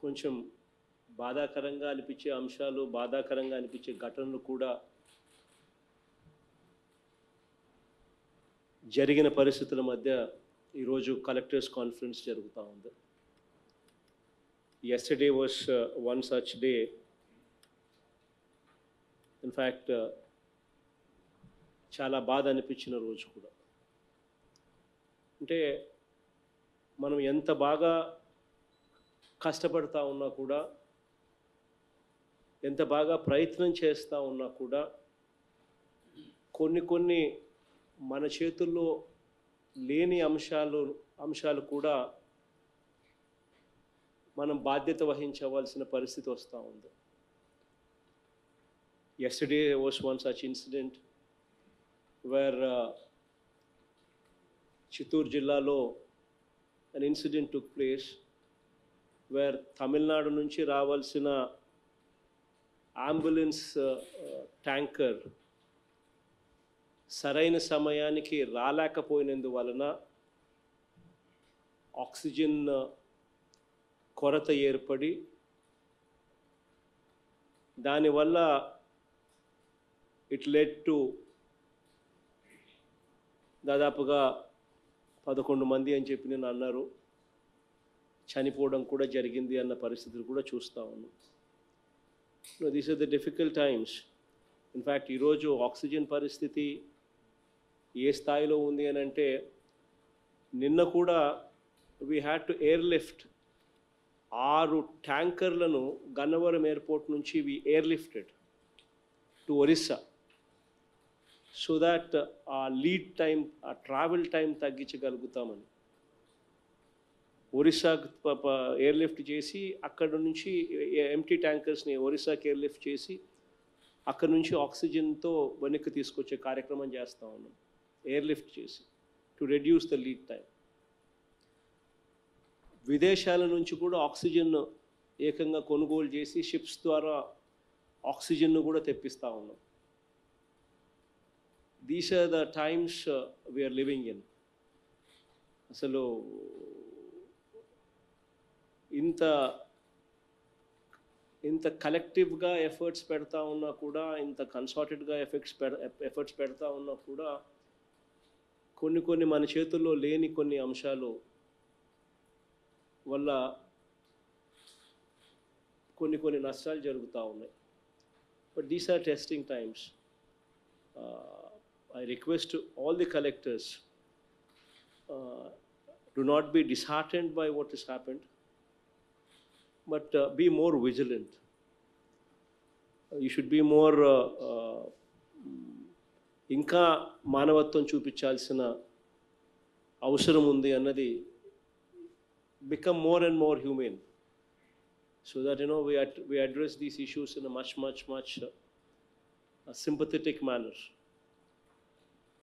కొంచెం బాధాకరంగా అనిపించే అంశాలు బాధాకరంగా అనిపించే ఘటనలు కూడా జరిగిన పరిస్థితుల మధ్య ఈరోజు కలెక్టర్స్ కాన్ఫరెన్స్ జరుగుతూ ఉంది yesterday was one such day in fact చాలా బాధ అనిపించిన రోజు కూడా అంటే మనం ఎంత బాగా కష్టపడతా ఉన్నా కూడా ఎంత బాగా ప్రయత్నం చేస్తూ ఉన్నా కూడా కొన్ని కొన్ని మన చేతుల్లో లేని అంశాలు అంశాలు కూడా మనం బాధ్యత వహించవలసిన పరిస్థితి వస్తూ ఉంది yesterday was one such incident where Chittoor జిల్లాలో an incident took place where Tamil Nadu నుంచి రావాల్సిన అంబులెన్స్ ట్యాంకర్ సరైన సమయానికి రాలేకపోయినందువలన ఆక్సిజన్ కొరత ఏర్పడి దానివల్ల ఇట్ లెడ్ టు దాదాపుగా పదకొండు మంది అని చెప్పి నేను అన్నారు చనిపోవడం కూడా జరిగింది అన్న పరిస్థితులు కూడా చూస్తూ ఉన్నాం these are the difficult times in fact ఈరోజు ఆక్సిజన్ పరిస్థితి ఏ స్థాయిలో ఉంది అని అంటే నిన్న కూడా we had to air lift ఆరు ట్యాంకర్లను గన్నవరం ఎయిర్పోర్ట్ నుంచి we air lifted to Orissa so that uh lead time uh travel time తగ్గించగలుగుతామని ఒరిస్సాకు ఎయిర్ లిఫ్ట్ చేసి అక్కడ నుంచి ఎంటీ ట్యాంకర్స్ని ఒరిస్సాకి ఎయిర్ లిఫ్ట్ చేసి అక్కడ నుంచి ఆక్సిజన్తో వెనక్కి తీసుకొచ్చే కార్యక్రమం చేస్తూ ఉన్నాం ఎయిర్ లిఫ్ట్ చేసి to reduce the lead time విదేశాల నుంచి కూడా ఆక్సిజన్ ఏకంగా కొనుగోలు చేసి షిప్స్ ద్వారా ఆక్సిజన్ను కూడా తెప్పిస్తూ ఉన్నాం these are the times we're living in అసలు ఇంత ఇంత కలెక్టివ్గా ఎఫర్ట్స్ పెడతా ఉన్నా కూడా ఇంత కన్సార్టెడ్గా ఎఫెక్ట్స్ పెడ ఎఫర్ట్స్ పెడతా ఉన్నా కూడా కొన్ని కొన్ని మన చేతుల్లో లేని కొన్ని అంశాలు వల్ల కొన్ని కొన్ని నష్టాలు జరుగుతూ ఉన్నాయి but these are testing times I request to all the collectors uh, do not be disheartened by what has happened, but uh, be more vigilant. Uh, you should be more uh, uh, ఇంకా మానవత్వం చూపించాల్సిన అవసరం ఉంది అన్నది become more and more humane so that you know we, ad- we address these issues in a much, much, much uh, sympathetic manner.